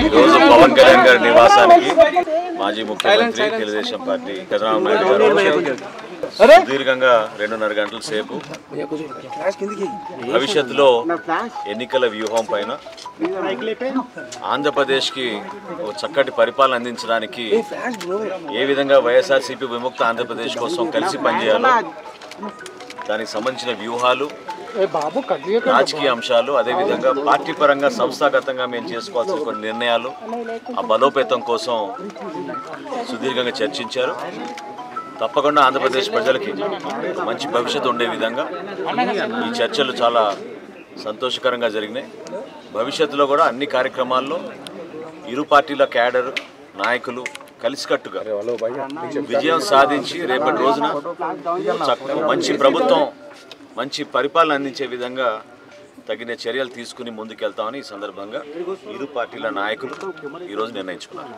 ఈరోజు పవన్ కళ్యాణ్ గారి నివాసానికి మాజీ ముఖ్యమంత్రి తెలుగుదేశం పార్టీ చంద్రబాబు నాయుడు గారు సుదీర్ఘంగా రెండున్నర గంటల సేపు భవిష్యత్తులో ఎన్నికల వ్యూహం పైన ఆంధ్రప్రదేశ్కి ఒక చక్కటి పరిపాలన అందించడానికి ఏ విధంగా వైఎస్ఆర్సీపీ విముక్త ఆంధ్రప్రదేశ్ కోసం కలిసి పనిచేయాలో దానికి సంబంధించిన వ్యూహాలు రాజకీయ అంశాలు అదేవిధంగా పార్టీ పరంగా సంస్థాగతంగా మేము చేసుకోవాల్సిన కొన్ని నిర్ణయాలు ఆ బలోపేతం కోసం సుదీర్ఘంగా చర్చించారు తప్పకుండా ఆంధ్రప్రదేశ్ ప్రజలకి మంచి భవిష్యత్తు ఉండే విధంగా ఈ చర్చలు చాలా సంతోషకరంగా జరిగినాయి భవిష్యత్తులో కూడా అన్ని కార్యక్రమాల్లో ఇరు పార్టీల క్యాడర్ నాయకులు కలిసికట్టుగా విజయం సాధించి రేపటి రోజున చక్క- మంచి ప్రభుత్వం మంచి పరిపాలన అందించే విధంగా తగిన చర్యలు తీసుకుని ముందుకెళ్తామని ఈ సందర్భంగా ఇరు పార్టీల నాయకులు ఈరోజు నిర్ణయించుకున్నారు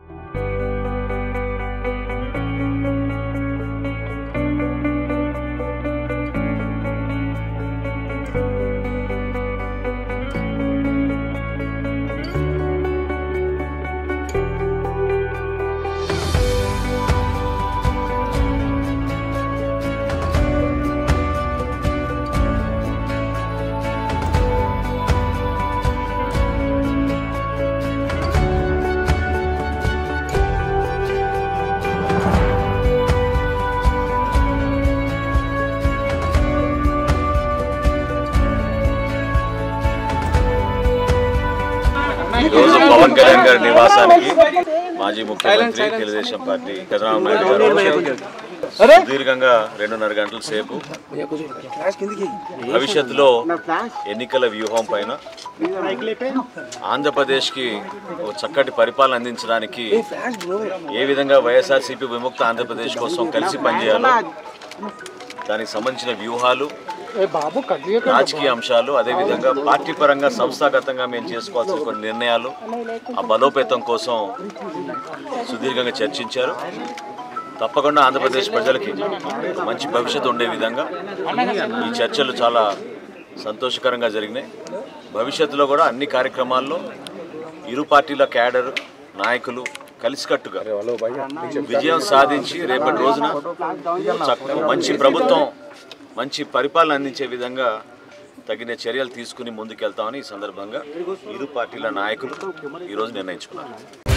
ఈరోజు పవన్ కళ్యాణ్ గారి నివాసానికి మాజీ ముఖ్యమంత్రి తెలుగుదేశం పార్టీ చంద్రబాబు నాయుడు గారు సుదీర్ఘంగా రెండున్నర గంటల సేపు భవిష్యత్తులో ఎన్నికల వ్యూహం పైన ఆంధ్రప్రదేశ్కి ఒక చక్కటి పరిపాలన అందించడానికి ఏ విధంగా వైఎస్ఆర్సీపీ విముక్త ఆంధ్రప్రదేశ్ కోసం కలిసి పనిచేయాలో దానికి సంబంధించిన వ్యూహాలు రాజకీయ అంశాలు అదేవిధంగా పార్టీ పరంగా సంస్థాగతంగా మేము చేసుకోవాల్సిన కొన్ని నిర్ణయాలు ఆ బలోపేతం కోసం సుదీర్ఘంగా చర్చించారు తప్పకుండా ఆంధ్రప్రదేశ్ ప్రజలకి మంచి భవిష్యత్తు ఉండే విధంగా ఈ చర్చలు చాలా సంతోషకరంగా జరిగినాయి భవిష్యత్తులో కూడా అన్ని కార్యక్రమాల్లో ఇరు పార్టీల క్యాడర్ నాయకులు కలిసికట్టుగా విజయం సాధించి రేపటి రోజున చక్క- మంచి ప్రభుత్వం మంచి పరిపాలన అందించే విధంగా తగిన చర్యలు తీసుకుని ముందుకెళ్తామని ఈ సందర్భంగా ఇరు పార్టీల నాయకులు ఈరోజు నిర్ణయించుకున్నారు